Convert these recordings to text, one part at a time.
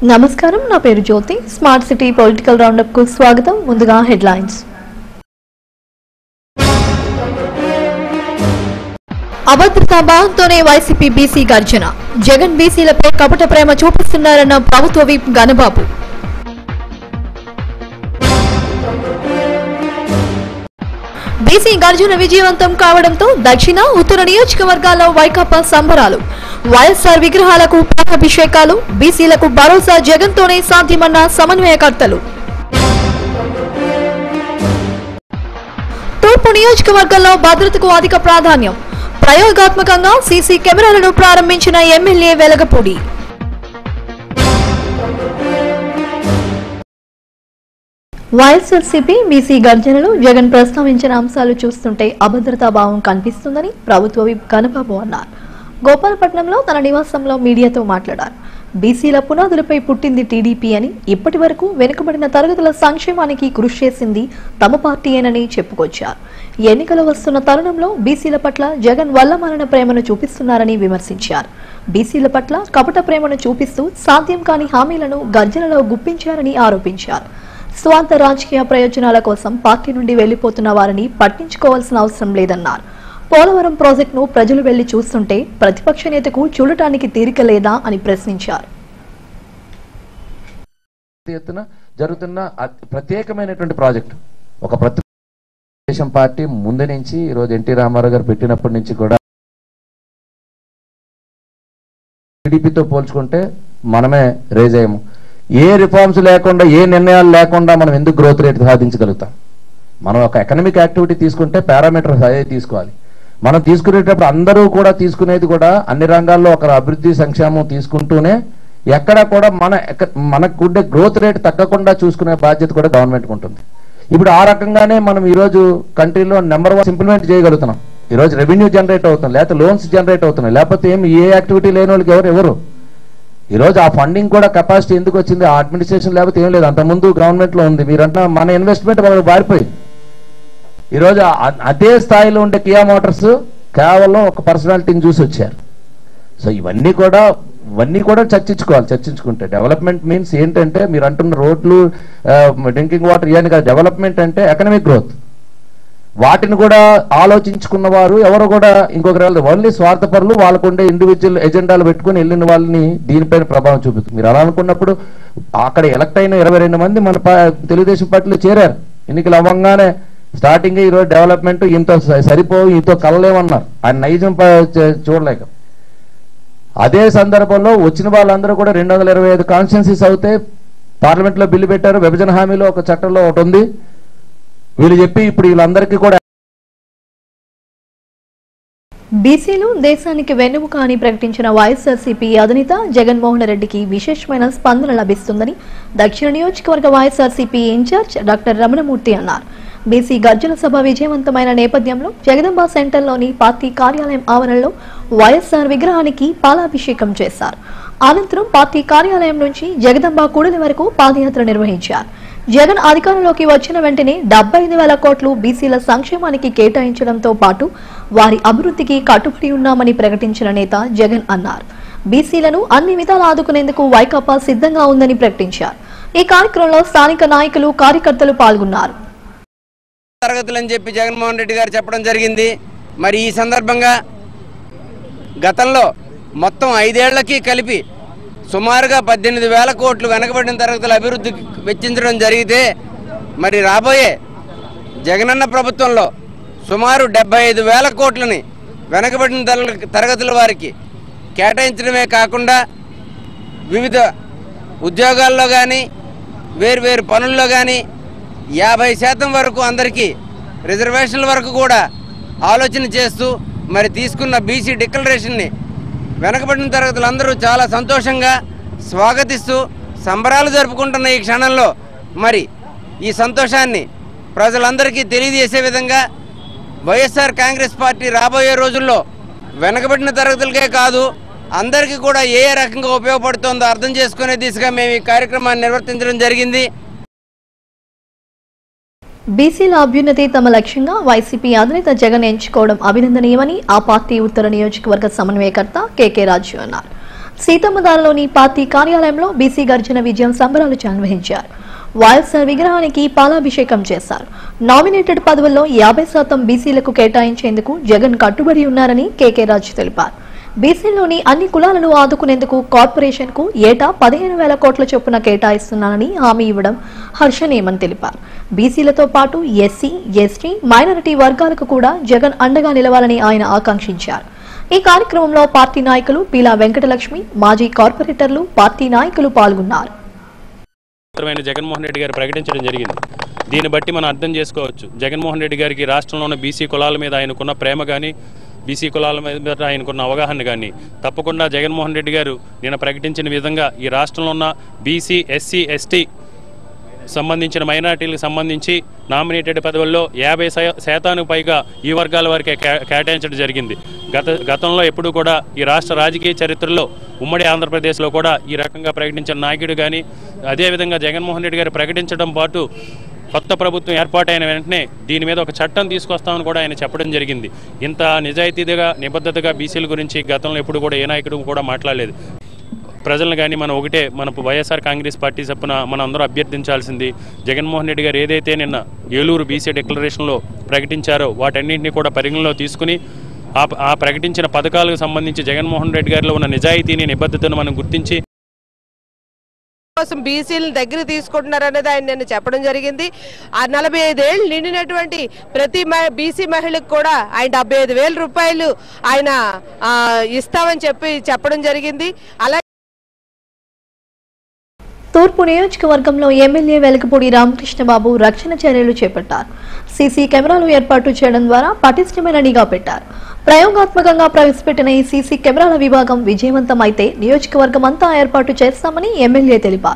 నమస్కారం నా పేరు Jyothi smart city political roundup కు స్వాగతం ముందుగా హెడ్లైన్స్ అభద్రతా భావంతోనే వైసీపీ బీసీ గర్జన జగన్ బీసీలపై కపట ప్రేమ చూపిస్తున్నారన్న ప్రభుత్వ విప్ గణబాబు బీసీ గర్జన విజయవంతం కావడంతో దక్షిణ ఉత్తర నియోజకవర్గాల్లో వైకాపా సంబరాలు వైఎస్ఆర్ విగ్రహాలకు పాలాభిషేకాలు బీసీలకు భరోసా జగన్తోనే సాధ్యమన్న సమన్వయకర్తలు తూర్పు నియోజకవర్గంలో భద్రతకు అధిక ప్రాధాన్యం ప్రయోగాత్మకంగా సీసీ కెమెరాలను ప్రారంభించిన ఎమ్మెల్యే వెలగపూడి వైఎస్ఆర్సీపీ బీసీ గర్జనలు జగన్ ప్రస్తావించిన అంశాలు చూస్తుంటే అభద్రతా భావం కనిపిస్తుందని ప్రభుత్వ విప్ కనబాబు అన్నారు గోపాలపట్నంలో తన నివాసంలో మీడియాతో మాట్లాడారు బీసీల పునాదులపై పుట్టింది టీడీపీ అని ఇప్పటి వరకు వెనుకబడిన తరగతుల సంక్షేమానికి కృషి చేసింది తమ పార్టీయేనని చెప్పుకొచ్చారు ఎన్నికలు వస్తున్న తరుణంలో బీసీల పట్ల జగన్ వల్లమాలిన ప్రేమను చూపిస్తున్నారని విమర్శించారు బీసీల పట్ల కపట ప్రేమను చూపిస్తూ సాధ్యం కాని హామీలను గర్జనలో గుప్పించారని ఆరోపించారు స్వార్థ రాజకీయ ప్రయోజనాల కోసం పార్టీ నుండి వెళ్లిపోతున్న వారిని పట్టించుకోవాల్సిన అవసరం లేదన్నారు పోలవరం ప్రాజెక్టును ప్రజలు వెళ్లి చూస్తుంటే ప్రతిపక్ష నేతకు చూడటానికి తీరిక లేదా అని ప్రశ్నించారు పెద్ద ఎత్తున జరుగుతున్న అతి ప్రత్యేకమైనటువంటి ప్రాజెక్టు ఒక ప్రతి తెలుగుదేశం పార్టీ ముందు నుంచి ఈరోజు ఎన్టీ రామారావు గారు పెట్టినప్పటి నుంచి కూడా టీడీపీతో పోల్చుకుంటే మనమే రేజ్ అయ్యాము ఏ రిఫార్మ్స్ లేకుండా ఏ నిర్ణయాలు లేకుండా మనం ఎందుకు గ్రోత్ రేట్ సాధించగలుగుతాం మనం ఒక ఎకనామిక్ యాక్టివిటీ తీసుకుంటే పారామీటర్స్ అదే తీసుకోవాలి మనం తీసుకునేటప్పుడు అందరూ కూడా తీసుకునేది కూడా అన్ని రంగాల్లో ఒక అభివృద్ధి సంక్షేమం తీసుకుంటూనే ఎక్కడ కూడా మన ఎక- మనకు ఉండే గ్రోత్ రేట్ తగ్గకుండా చూసుకునే బాధ్యత కూడా గవర్నమెంట్కి ఉంటుంది ఇప్పుడు ఆ రకంగానే మనం ఈరోజు కంట్రీలో నెంబర్ వన్ ఇంప్లిమెంట్ చేయగలుగుతున్నాం ఈరోజు రెవెన్యూ జనరేట్ అవుతుంది లేకపోతే లోన్స్ జనరేట్ అవుతున్నాయి లేకపోతే ఏం ఏ యాక్టివిటీ లేని వాళ్ళకి ఎవరు ఎవరు ఈరోజు ఆ ఫండింగ్ కూడా కెపాసిటీ ఎందుకు వచ్చింది ఆ అడ్మినిస్ట్రేషన్ లేకపోతే ఏం లేదు అంతకుముందు గవర్నమెంట్ లో ఉంది మీరంటే మన ఇన్వెస్ట్మెంట్ మనకు పారిపోయింది ఈరోజు ఆ- అదే స్థాయిలో ఉండే కియా మోటార్స్ కేవలం ఒక పర్సనాలిటీని చూసి వచ్చారు సో ఇవన్నీ కూడా ఇవన్నీ కూడా చర్చించుకోవాలి చర్చించుకుంటే డెవలప్మెంట్ మీన్స్ ఏంటంటే మీరు అంటున్న రోడ్లు డ్రింకింగ్ వాటర్ ఇవన్నీ కాదు డెవలప్మెంట్ అంటే ఎకనామిక్ గ్రోత్ వాటిని కూడా ఆలోచించుకున్న వారు ఎవరు కూడా ఇంకొక ఓన్లీ స్వార్థపరులు వాళ్ళకు ఉండే ఇండివిజువల్ ఎజెండాలు పెట్టుకుని వెళ్ళిన వాళ్ళని దీనిపైన ప్రభావం చూపిస్తుంది మీరు అలా అనుకున్నప్పుడు అక్కడ ఎలక్ట్ అయిన ఇరవై రెండు మంది మన పా- తెలుగుదేశం పార్టీలో చేరారు ఎన్నికలు అవ్వగానే స్టార్టింగ్ ఈరోజు డెవలప్మెంట్ ఇంత స- సరిపోవు ఇంతో కలలేమన్నారు ఆయన నైజం ప- చే- చూడలేక అదే సందర్భంలో వచ్చిన వాళ్ళందరూ కూడా రెండు వందల ఇరవై ఐదు కాన్స్టిట్యున్సీస్ అవుతే పార్లమెంట్ లో బిల్లు పెట్టారు విభజన హామీలో ఒక చట్టంలో ఒకటి ఉంది వీళ్ళు చెప్పి ఇప్పుడు వీళ్ళందరికీ కూడా బీసీలు దేశానికి వెన్నెముక అని ప్రకటించిన వైఎస్ఆర్సీపీ అధినేత జగన్మోహన్ రెడ్డికి విశేషమైన స్పందన లభిస్తుందని దక్షిణ నియోజకవర్గ వైఎస్ఆర్సీపీ ఇన్ఛార్జ్ డాక్టర్ రమణమూర్తి అన్నారు బీసీ గర్జన సభ విజయవంతమైన నేపథ్యంలో జగదంబ సెంటర్లోని పార్టీ కార్యాలయం ఆవరణలో వైఎస్ఆర్ విగ్రహానికి పాలాభిషేకం చేశారు అనంతరం పార్టీ కార్యాలయం నుంచి జగదంబ కూడలి వరకు పాదయాత్ర నిర్వహించారు జగన్ అధికారంలోకి వచ్చిన వెంటనే డెబ్బై ఐదు వేల కోట్లు బీసీల సంక్షేమానికి కేటాయించడంతో పాటు వారి అభివృద్ధికి కట్టుబడి ఉన్నామని ప్రకటించిన నేత జగన్ అన్నారు బీసీలను అన్ని విధాలు ఆదుకునేందుకు వైకాపా సిద్ధంగా ఉందని ప్రకటించారు ఈ కార్యక్రమంలో స్థానిక నాయకులు కార్యకర్తలు పాల్గొన్నారు తరగతులని చెప్పి జగన్మోహన్ రెడ్డి గారు చెప్పడం జరిగింది మరి ఈ సందర్భంగా గతంలో మొత్తం ఐదేళ్లకి కలిపి సుమారుగా పద్దెనిమిది వేల కోట్లు వెనకబడిన తరగతుల అభివృద్ధికి వెచ్చించడం జరిగితే మరి రాబోయే జగనన్న ప్రభుత్వంలో సుమారు డెబ్బై ఐదు వేల కోట్లని వెనకబడిన తరగ- తరగతుల వారికి కేటాయించడమే కాకుండా వివిధ ఉద్యోగాల్లో కానీ వేర్వేరు పనుల్లో కానీ యాభై శాతం వరకు అందరికీ రిజర్వేషన్ల వరకు కూడా ఆలోచన చేస్తూ మరి తీసుకున్న బీసీ డిక్లరేషన్ని వెనకబడిన తరగతులు అందరూ చాలా సంతోషంగా స్వాగతిస్తూ సంబరాలు జరుపుకుంటున్న ఈ క్షణంలో మరి ఈ సంతోషాన్ని ప్రజలందరికీ తెలియజేసే విధంగా వైఎస్ఆర్ కాంగ్రెస్ పార్టీ రాబోయే రోజుల్లో వెనకబడిన తరగతులకే కాదు అందరికీ కూడా ఏ ఏ రకంగా ఉపయోగపడుతుందో అర్థం చేసుకునే దిశగా మేము ఈ కార్యక్రమాన్ని నిర్వర్తించడం జరిగింది బీసీల అభ్యున్నతి తమ లక్ష్యంగా వైసీపీ అధినేత జగన్ ఎంచుకోవడం అభినందనీయమని ఆ పార్టీ ఉత్తర నియోజకవర్గ సమన్వయకర్త కేకే రాజు అన్నారు సీతమ్మదారలోని పార్టీ కార్యాలయంలో బీసీ గర్జన విజయం సంబరాలు నిర్వహించారు వైఎస్ఆర్ విగ్రహానికి పాలాభిషేకం చేశారు నామినేటెడ్ పదవుల్లో యాభై శాతం బీసీలకు కేటాయించేందుకు జగన్ కట్టుబడి ఉన్నారని కేకే రాజు తెలిపారు బీసీలోని అన్ని కులాలను ఆదుకునేందుకు కార్పొరేషన్ కు ఏటా పదిహేను వేల కోట్ల చొప్పున కేటాయిస్తున్నానని హామీ ఇవ్వడం హర్షణీయమని తెలిపారు బీసీలతో పాటు ఎస్సీ ఎస్టీ మైనారిటీ వర్గాలకు కూడా జగన్ అండగా నిలవాలని ఆయన ఆకాంక్షించారు ఈ కార్యక్రమంలో పార్టీ నాయకులు పీలా వెంకటలక్ష్మి మాజీ కార్పొరేటర్లు పార్టీ నాయకులు పాల్గొన్నారు మాత్రమైన జగన్మోహన్ రెడ్డి గారు ప్రకటించడం జరిగింది దీన్ని బట్టి మనం అర్థం చేసుకోవచ్చు జగన్మోహన్ రెడ్డి గారికి రాష్ట్రంలో ఉన్న బీసీ కులాల మీద ఆయనకున్న ప్రేమ కానీ బీసీ కులాల మీద ఆయనకున్న అవగాహన కానీ తప్పకుండా జగన్మోహన్ రెడ్డి గారు నిన్న ప్రకటించిన విధంగా ఈ రాష్ట్రంలో ఉన్న బీసీ ఎస్సీ ఎస్టీ సంబంధించిన మైనార్టీలకు సంబంధించి నామినేటెడ్ పదవుల్లో యాభై శా- శాతానికి పైగా ఈ వర్గాల వారికి కేటాయించడం జరిగింది గత గతంలో ఎప్పుడూ కూడా ఈ రాష్ట్ర రాజకీయ చరిత్రలో ఉమ్మడి ఆంధ్రప్రదేశ్లో కూడా ఈ రకంగా ప్రకటించిన నాయకుడు కానీ అదేవిధంగా జగన్మోహన్ రెడ్డి గారు ప్రకటించడం పాటు కొత్త ప్రభుత్వం ఏర్పాటైన వెంటనే దీని మీద ఒక చట్టం తీసుకొస్తామని కూడా ఆయన చెప్పడం జరిగింది ఇంత నిజాయితీగా నిబద్ధతగా బీసీల గురించి గతంలో ఎప్పుడు కూడా ఏ నాయకుడు కూడా మాట్లాడలేదు ప్రజలను కానీ మనం ఒకటే మన వైఎస్ఆర్ కాంగ్రెస్ పార్టీ చొప్పున మనం అందరూ అభ్యర్థించాల్సింది జగన్మోహన్ రెడ్డి గారు ఏదైతే నిన్న ఏలూరు బీసీ డిక్లరేషన్లో ప్రకటించారో వాటన్నింటినీ కూడా పరిగణలో తీసుకుని ఆ ఆ ప్రకటించిన పథకాలకు సంబంధించి జగన్మోహన్ రెడ్డి గారిలో ఉన్న నిజాయితీని నిబద్ధతను మనం గుర్తించి కోసం బీసీలను దగ్గర తీసుకుంటున్నారు అనేది ఆయన నేను చెప్పడం జరిగింది ఆ నలభై ఐదేళ్ళు నిండినటువంటి ప్రతి బీసీ మహిళకు కూడా ఆయన డెబ్బై ఐదు వేల రూపాయలు ఆయన ఆ, ఇస్తామని చెప్పి చెప్పడం జరిగింది అలాగే తూర్పు నియోజకవర్గంలో ఎమ్మెల్యే వెలకపూడి రామకృష్ణబాబు రక్షణ చర్యలు చేపట్టారు సీసీ కెమెరాలు ఏర్పాటు చేయడం ద్వారా పటిష్టమైన నిఘా పెట్టారు ప్రయోగాత్మకంగా ప్రవేశపెట్టిన ఈ సీసీ కెమెరాల విభాగం విజయవంతమైతే నియోజకవర్గం అంతా ఏర్పాటు చేస్తామని ఎమ్మెల్యే తెలిపారు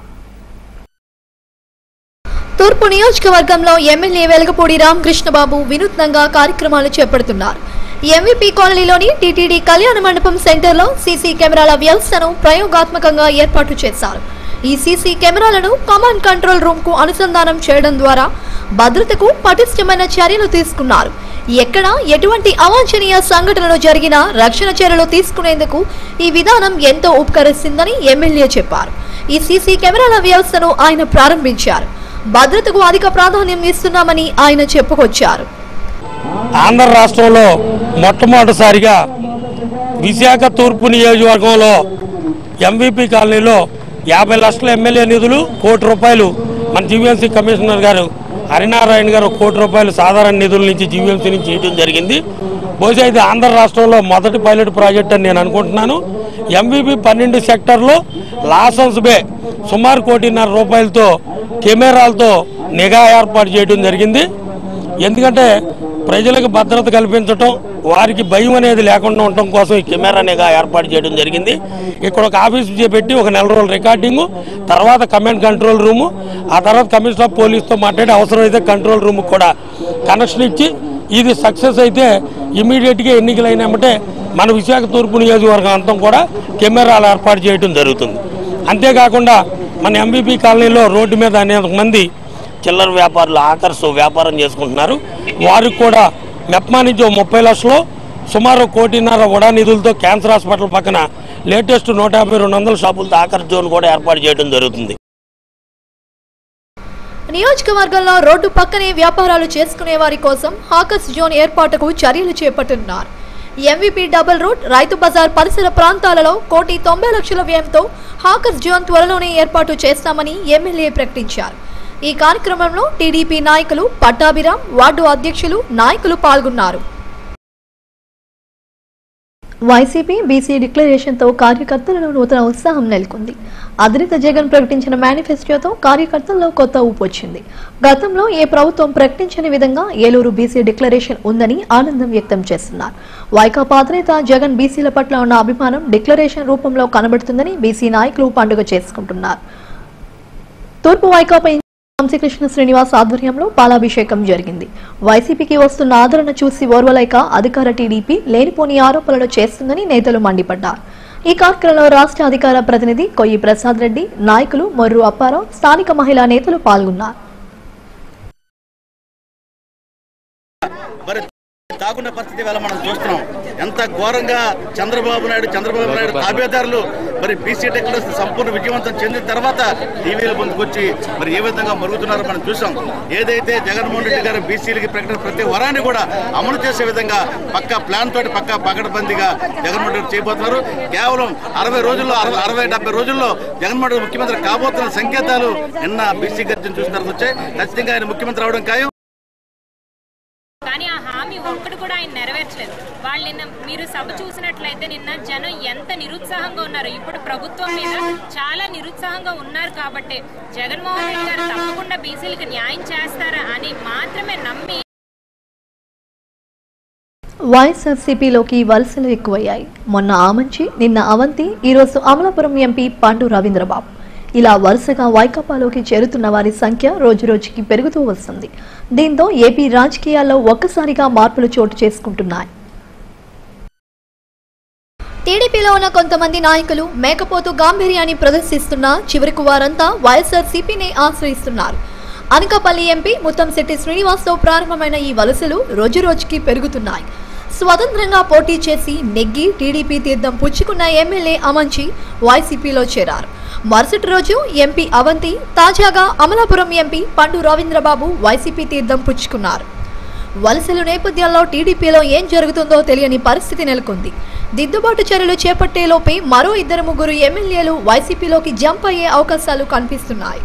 తూర్పు నియోజకవర్గంలో ఎమ్మెల్యే వెలగపూడి రామకృష్ణబాబు వినూత్నంగా కార్యక్రమాలు చేపడుతున్నారు ఎంవీపీ కాలనీలోని టీటీడీ కళ్యాణ మండపం సెంటర్లో సీసీ కెమెరాల వ్యవస్థను ప్రయోగాత్మకంగా ఏర్పాటు చేశారు ఈ సీసీ కెమెరాలను కమాండ్ కంట్రోల్ రూమ్ కు అనుసంధానం చేయడం ద్వారా భద్రతకు పటిష్టమైన చర్యలు తీసుకున్నారు ఎక్కడ ఎటువంటి అవాంఛనీయ సంఘటనలు జరిగినా రక్షణ చర్యలు తీసుకునేందుకు ఈ విధానం ఎంతో ఉపకరిస్తుందని ఎమ్మెల్యే చెప్పారు ఈ సీసీ కెమెరాల వ్యవస్థను ఆయన ప్రారంభించారు భద్రతకు అధిక ప్రాధాన్యం ఇస్తున్నామని ఆయన చెప్పుకొచ్చారు ఆంధ్ర రాష్ట్రంలో మొట్టమొదటిసారిగా విశాఖ తూర్పు నియోజకవర్గంలో ఎంవిపి కాలనీలో యాభై లక్షల ఎమ్మెల్యే నిధులు కోటి రూపాయలు మన జీవీఎంసీ కమిషనర్ గారు హరినారాయణ గారు ఒక కోటి రూపాయలు సాధారణ నిధుల నుంచి జీవీఎంసీ నుంచి ఇవ్వడం జరిగింది బహుశా ఇది ఆంధ్ర రాష్ట్రంలో మొదటి పైలట్ ప్రాజెక్ట్ అని నేను అనుకుంటున్నాను ఎంవిపి పన్నెండు సెక్టర్లో లాసన్స్ బే సుమారు కోటిన్నర రూపాయలతో కెమెరాలతో నిఘా ఏర్పాటు చేయడం జరిగింది ఎందుకంటే ప్రజలకు భద్రత కల్పించటం వారికి భయం అనేది లేకుండా ఉండటం కోసం ఈ కెమెరా నిఘా ఏర్పాటు చేయడం జరిగింది ఇక్కడ ఒక ఆఫీస్ చేపెట్టి ఒక నెల రోజుల రికార్డింగు తర్వాత కమాండ్ కంట్రోల్ రూము ఆ తర్వాత కమిషనర్ ఆఫ్ పోలీస్తో మాట్లాడి అవసరమైతే కంట్రోల్ రూమ్ కూడా కనెక్షన్ ఇచ్చి ఇది సక్సెస్ అయితే ఇమీడియట్గా ఎన్నికలు అయినామంటే మన విశాఖ తూర్పు నియోజకవర్గం అంతా కూడా కెమెరాలు ఏర్పాటు చేయడం జరుగుతుంది అంతేకాకుండా మన ఎంబీపీ కాలనీలో రోడ్డు మీద అనేక మంది చిల్లర వ్యాపారులు ఆకర్స్ వ్యాపారం చేసుకుంటున్నారు వారికి కూడా మెప్మా నుంచి ఓ ముప్పై లక్షలు సుమారు కోటిన్నర వడా నిధులతో క్యాన్సర్ హాస్పిటల్ పక్కన లేటెస్ట్ నూట యాభై రెండు వందల షాపులతో ఆకర్ష్ జోన్ కూడా ఏర్పాటు చేయడం జరుగుతుంది నియోజకవర్గంలో రోడ్డు పక్కనే వ్యాపారాలు చేసుకునే వారి కోసం హాకర్స్ జోన్ ఏర్పాటుకు చర్యలు చేపట్టున్నారు ఎంవీపీ డబుల్ రూట్ రైతు బజార్ పరిసర ప్రాంతాలలో కోటి తొంభై లక్షల వ్యయంతో హాకర్స్ జోన్ త్వరలోనే ఏర్పాటు చేస్తామని ఎమ్మెల్యే ప్రకటించారు ఈ కార్యక్రమంలో టీడీపీ నాయకులు పట్టాభిరామ్ వార్డు అధ్యక్షులు నాయకులు పాల్గొన్నారు వైసీపీ బీసీ డిక్లరేషన్తో కార్యకర్తలలో నూతన ఉత్సాహం నెలకొంది అధినేత జగన్ ప్రకటించిన మేనిఫెస్టోతో కార్యకర్తల్లో కొత్త ఊపు వచ్చింది గతంలో ఏ ప్రభుత్వం ప్రకటించని విధంగా ఏలూరు బీసీ డిక్లరేషన్ ఉందని ఆనందం వ్యక్తం చేస్తున్నారు వైకాపా అధినేత జగన్ బీసీల పట్ల ఉన్న అభిమానం డిక్లరేషన్ రూపంలో కనబడుతుందని బీసీ నాయకులు పండుగ చేసుకుంటున్నారు తూర్పు వైకాపా ఇన్ఛార్జ్ వంశీకృష్ణ శ్రీనివాస్ ఆధ్వర్యంలో పాలాభిషేకం జరిగింది వైసీపీకి వస్తున్న ఆదరణ చూసి ఓర్వలేక అధికార టీడీపీ లేనిపోని ఆరోపణలు చేస్తుందని నేతలు మండిపడ్డారు ఈ కార్యక్రమంలో రాష్ట్ర అధికార ప్రతినిధి కొయ్యి ప్రసాద్ రెడ్డి నాయకులు మొర్రు అప్పారావు స్థానిక మహిళా నేతలు పాల్గొన్నారు దాగున్న పరిస్థితి వేళ మనం చూస్తున్నాం ఎంత ఘోరంగా చంద్రబాబు నాయుడు చంద్రబాబు నాయుడు తాబేదారులు మరి బీసీ టెక్నాలజీ సంపూర్ణ విజయవంతం చెందిన తర్వాత టీవీల ముందుకొచ్చి మరి ఏ విధంగా మరుగుతున్నారో మనం చూసాం ఏదైతే జగన్మోహన్ రెడ్డి గారు బీసీలకి ప్రకటన ప్రతి వరాన్ని కూడా అమలు చేసే విధంగా పక్కా ప్లాన్ తోటి పక్కా పకడ్బందీగా జగన్మోహన్ రెడ్డి చేయబోతున్నారు కేవలం అరవై రోజుల్లో అరవై అరవై డెబ్బై రోజుల్లో జగన్మోహన్ రెడ్డి ముఖ్యమంత్రి కాబోతున్న సంకేతాలు నిన్న బీసీ గర్జన చూసిన తర్వాత వచ్చాయి ఖచ్చితంగా ఆయన ముఖ్యమంత్రి అవడం ఖాయం కానీ ఆ హామీ ఒక్కటి కూడా ఆయన నెరవేర్చలేదు వాళ్ళు నిన్న మీరు సభ చూసినట్లయితే నిన్న జనం ఎంత నిరుత్సాహంగా ఉన్నారు ఇప్పుడు ప్రభుత్వం మీద చాలా నిరుత్సాహంగా ఉన్నారు కాబట్టి జగన్మోహన్ రెడ్డి గారు తప్పకుండా బీసీలకు న్యాయం చేస్తారా అని మాత్రమే నమ్మి వైఎస్ఆర్సీపీలోకి వలసలు ఎక్కువయ్యాయి మొన్న ఆమంచి నిన్న అవంతి ఈరోజు అమలాపురం ఎంపీ పండు రవీంద్రబాబు ఇలా వరుసగా వైకాపాలోకి చేరుతున్న వారి సంఖ్య రోజురోజుకి పెరుగుతూ వస్తుంది దీంతో ఏపీ రాజకీయాల్లో ఒక్కసారిగా మార్పులు చోటు చేసుకుంటున్నాయి టీడీపీలో ఉన్న కొంతమంది నాయకులు మేకపోతు గాంభీర్యాన్ని ప్రదర్శిస్తున్నా చివరికి వారంతా వైఎస్ఆర్ సిపిని ఆశ్రయిస్తున్నారు అనకాపల్లి ఎంపీ ముత్తంశెట్టి శ్రీనివాస్తో ప్రారంభమైన ఈ వలసలు రోజురోజుకి పెరుగుతున్నాయి స్వతంత్రంగా పోటీ చేసి నెగ్గి టీడీపీ తీర్థం పుచ్చుకున్న ఎమ్మెల్యే అమంచి వైసీపీలో చేరారు మరుసటి రోజు ఎంపీ అవంతి తాజాగా అమలాపురం ఎంపీ పండు రవీంద్రబాబు వైసీపీ తీర్థం పుచ్చుకున్నారు వలసల నేపథ్యంలో టీడీపీలో ఏం జరుగుతుందో తెలియని పరిస్థితి నెలకొంది దిద్దుబాటు చర్యలు చేపట్టేలోపే మరో ఇద్దరు ముగ్గురు ఎమ్మెల్యేలు వైసీపీలోకి జంప్ అయ్యే అవకాశాలు కనిపిస్తున్నాయి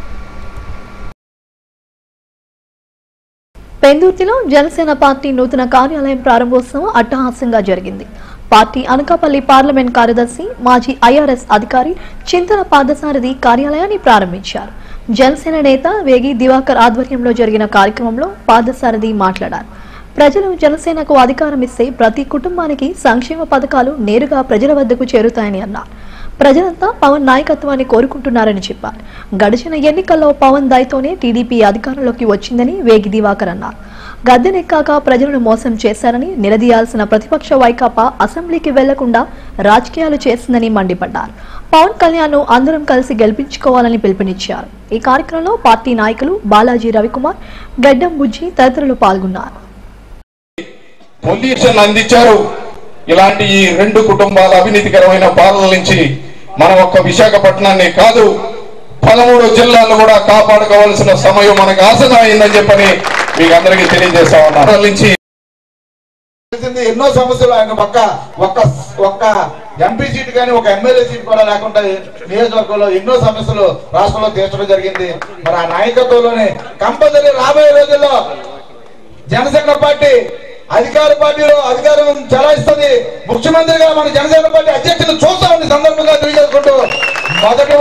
పెందుర్తిలో జనసేన పార్టీ నూతన కార్యాలయం ప్రారంభోత్సవం అట్టహాసంగా జరిగింది పార్టీ అనకాపల్లి పార్లమెంట్ కార్యదర్శి మాజీ ఐఆర్ఎస్ అధికారి చింతన పాదసారథి కార్యాలయాన్ని ప్రారంభించారు జనసేన నేత వేగి దివాకర్ ఆధ్వర్యంలో జరిగిన కార్యక్రమంలో పాదసారథి మాట్లాడారు ప్రజలు జనసేనకు అధికారం ఇస్తే ప్రతి కుటుంబానికి సంక్షేమ పథకాలు నేరుగా ప్రజల వద్దకు చేరుతాయని అన్నారు ప్రజలంతా పవన్ నాయకత్వాన్ని కోరుకుంటున్నారని చెప్పారు గడిచిన ఎన్నికల్లో పవన్ దాయితోనే టీడీపీ అధికారంలోకి వచ్చిందని వేగి దివాకర్ అన్నారు గద్దెనెక్కాక ప్రజలను మోసం చేశారని నిలదీయాల్సిన ప్రతిపక్ష వైకాపా అసెంబ్లీకి వెళ్లకుండా రాజకీయాలు చేసిందని మండిపడ్డారు పవన్ కళ్యాణ్ అందరం కలిసి గెలిపించుకోవాలని పిలుపునిచ్చారు ఈ కార్యక్రమంలో పార్టీ నాయకులు బాలాజీ రవికుమార్ గడ్డం బుజ్జి తదితరులు పాల్గొన్నారు పొల్యూషన్ అందించారు ఇలాంటి ఈ రెండు కుటుంబాల అవినీతికరమైన పాలన నుంచి మన ఒక్క విశాఖపట్నాన్ని కాదు పదమూడు జిల్లాలను కూడా కాపాడుకోవాల్సిన సమయం మనకు ఆసనం అయిందని చెప్పని మీకు అందరికీ తెలియజేస్తా ఉన్నాను నుంచి చేసింది ఎన్నో సమస్యలు ఆయన పక్క ఒక్క ఒక్క ఎంపీ సీట్ కానీ ఒక ఎమ్మెల్యే సీట్ కూడా లేకుండా నియోజకవర్గంలో ఎన్నో సమస్యలు రాష్ట్రంలో తీర్చడం జరిగింది మరి ఆ నాయకత్వంలోనే కంపల్సరీ రాబోయే రోజుల్లో జనసేన పార్టీ అధికార పార్టీలో అధికారం చలాయిస్తుంది ముఖ్యమంత్రిగా మన జనసేన పార్టీ అధ్యక్షులు చూస్తామని సందర్భంగా తెలియజేసుకుంటూ మొదటి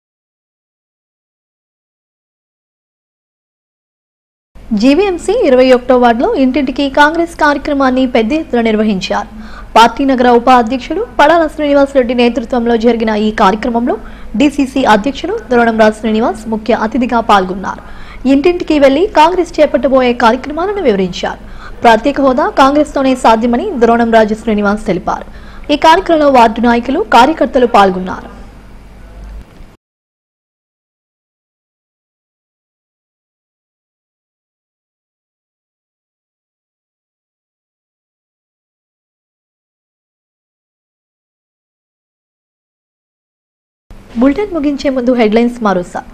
జీవీఎంసీ ఇరవై ఒకటో వార్డులో ఇంటింటికి కాంగ్రెస్ కార్యక్రమాన్ని పెద్ద ఎత్తున నిర్వహించారు పార్టీ నగర ఉపాధ్యక్షుడు పడాల శ్రీనివాసరెడ్డి నేతృత్వంలో జరిగిన ఈ కార్యక్రమంలో డీసీసీ అధ్యక్షుడు ద్రోణంరాజు శ్రీనివాస్ ముఖ్య అతిథిగా పాల్గొన్నారు ఇంటింటికి వెళ్లి కాంగ్రెస్ చేపట్టబోయే కార్యక్రమాలను వివరించారు ప్రత్యేక హోదా కాంగ్రెస్తోనే సాధ్యమని ద్రోణంరాజు శ్రీనివాస్ తెలిపారు ఈ కార్యక్రమంలో వార్డు నాయకులు కార్యకర్తలు పాల్గొన్నారు బులెటిన్ ముగించే ముందు హెడ్లైన్స్ మరోసారి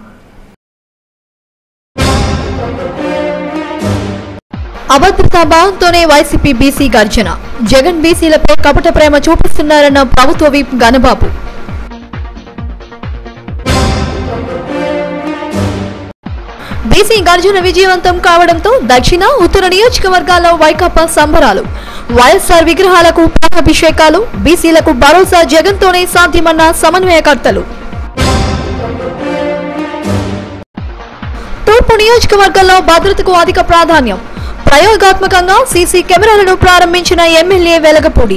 అభద్రతా భావంతోనే వైసీపీ బీసీ గర్జన జగన్ బీసీలపై కపట ప్రేమ చూపిస్తున్నారన్న ప్రభుత్వ విప్ గణబాబు బీసీ గర్జన విజయవంతం కావడంతో దక్షిణ ఉత్తర నియోజకవర్గాల్లో వైకాపా సంబరాలు వైఎస్ఆర్ విగ్రహాలకు పాలాభిషేకాలు బీసీలకు భరోసా జగన్తోనే సాధ్యమన్న సమన్వయకర్తలు తూర్పు నియోజకవర్గంలో భద్రతకు అధిక ప్రాధాన్యం ప్రయోగాత్మకంగా సీసీ కెమెరాలను ప్రారంభించిన ఎమ్మెల్యే వెలగపూడి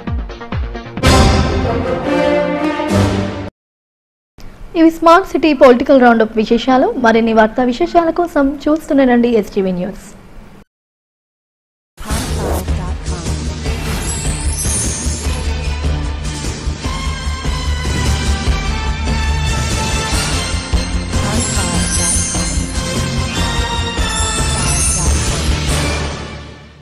ఇవి స్మార్ట్ సిటీ పొలిటికల్ రౌండప్ విశేషాలు మరిన్ని వార్తా విశేషాల కోసం చూస్తుండండి ఎస్టీవీ న్యూస్